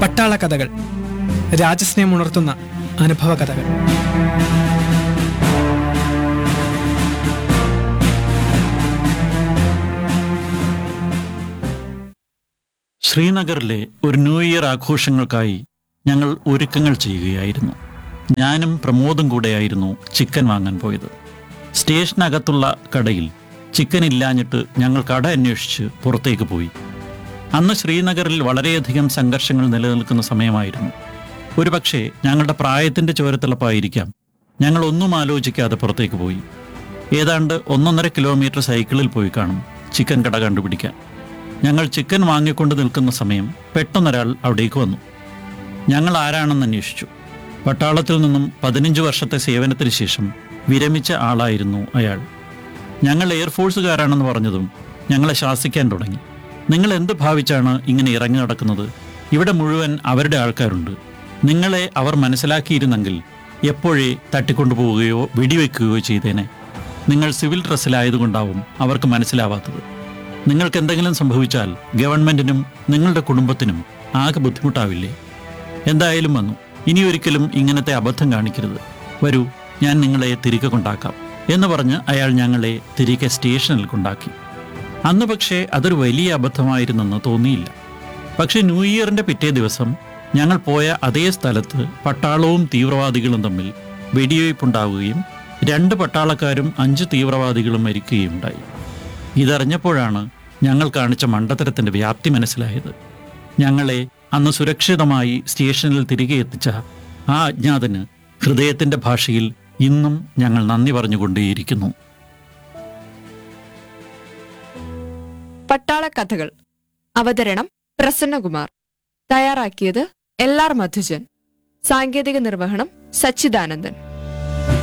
പട്ടാള കഥകൾ രാജസ്നേഹം ഉണർത്തുന്ന അനുഭവ കഥകൾ ശ്രീനഗറിലെ ഒരു ന്യൂ ഇയർ ആഘോഷങ്ങൾക്കായി ഞങ്ങൾ ഒരുക്കങ്ങൾ ചെയ്യുകയായിരുന്നു ഞാനും പ്രമോദും കൂടെയായിരുന്നു ചിക്കൻ വാങ്ങാൻ പോയത് സ്റ്റേഷനകത്തുള്ള കടയിൽ ചിക്കൻ ഇല്ലാഞ്ഞിട്ട് ഞങ്ങൾ കട അന്വേഷിച്ച് പുറത്തേക്ക് പോയി അന്ന് ശ്രീനഗറിൽ വളരെയധികം സംഘർഷങ്ങൾ നിലനിൽക്കുന്ന സമയമായിരുന്നു ഒരുപക്ഷെ ഞങ്ങളുടെ പ്രായത്തിൻ്റെ ചോരത്തിളപ്പായിരിക്കാം ഞങ്ങൾ ഒന്നും ആലോചിക്കാതെ പുറത്തേക്ക് പോയി ഏതാണ്ട് ഒന്നൊന്നര കിലോമീറ്റർ സൈക്കിളിൽ പോയി കാണും ചിക്കൻ കട കണ്ടുപിടിക്കാൻ ഞങ്ങൾ ചിക്കൻ വാങ്ങിക്കൊണ്ട് നിൽക്കുന്ന സമയം പെട്ടെന്നൊരാൾ അവിടേക്ക് വന്നു ഞങ്ങൾ ആരാണെന്ന് അന്വേഷിച്ചു പട്ടാളത്തിൽ നിന്നും പതിനഞ്ച് വർഷത്തെ സേവനത്തിന് ശേഷം വിരമിച്ച ആളായിരുന്നു അയാൾ ഞങ്ങൾ എയർഫോഴ്സുകാരാണെന്ന് പറഞ്ഞതും ഞങ്ങളെ ശാസിക്കാൻ തുടങ്ങി നിങ്ങൾ എന്ത് ഭാവിച്ചാണ് ഇങ്ങനെ ഇറങ്ങി നടക്കുന്നത് ഇവിടെ മുഴുവൻ അവരുടെ ആൾക്കാരുണ്ട് നിങ്ങളെ അവർ മനസ്സിലാക്കിയിരുന്നെങ്കിൽ എപ്പോഴേ തട്ടിക്കൊണ്ടുപോവുകയോ വെടിവെക്കുകയോ ചെയ്തേനെ നിങ്ങൾ സിവിൽ ഡ്രസ്സിലായതുകൊണ്ടാവും അവർക്ക് മനസ്സിലാവാത്തത് നിങ്ങൾക്ക് എന്തെങ്കിലും സംഭവിച്ചാൽ ഗവൺമെന്റിനും നിങ്ങളുടെ കുടുംബത്തിനും ആകെ ബുദ്ധിമുട്ടാവില്ലേ എന്തായാലും വന്നു ഇനി ഒരിക്കലും ഇങ്ങനത്തെ അബദ്ധം കാണിക്കരുത് വരൂ ഞാൻ നിങ്ങളെ തിരികെ കൊണ്ടാക്കാം എന്ന് പറഞ്ഞ് അയാൾ ഞങ്ങളെ തിരികെ സ്റ്റേഷനിൽ കൊണ്ടാക്കി അന്ന് പക്ഷേ അതൊരു വലിയ അബദ്ധമായിരുന്നെന്ന് തോന്നിയില്ല പക്ഷെ ന്യൂ ഇയറിന്റെ പിറ്റേ ദിവസം ഞങ്ങൾ പോയ അതേ സ്ഥലത്ത് പട്ടാളവും തീവ്രവാദികളും തമ്മിൽ വെടിവയ്പുണ്ടാവുകയും രണ്ട് പട്ടാളക്കാരും അഞ്ച് തീവ്രവാദികളും മരിക്കുകയും ഉണ്ടായി ഇതറിഞ്ഞപ്പോഴാണ് ഞങ്ങൾ കാണിച്ച മണ്ടത്തരത്തിന്റെ വ്യാപ്തി മനസ്സിലായത് ഞങ്ങളെ അന്ന് സുരക്ഷിതമായി സ്റ്റേഷനിൽ തിരികെ എത്തിച്ച ആ അജ്ഞാതന് ഹൃദയത്തിന്റെ ഭാഷയിൽ ഇന്നും ഞങ്ങൾ നന്ദി പറഞ്ഞുകൊണ്ടേയിരിക്കുന്നു പട്ടാള കഥകൾ അവതരണം പ്രസന്നകുമാർ തയ്യാറാക്കിയത് എൽ ആർ മധുജൻ സാങ്കേതിക നിർവഹണം സച്ചിദാനന്ദൻ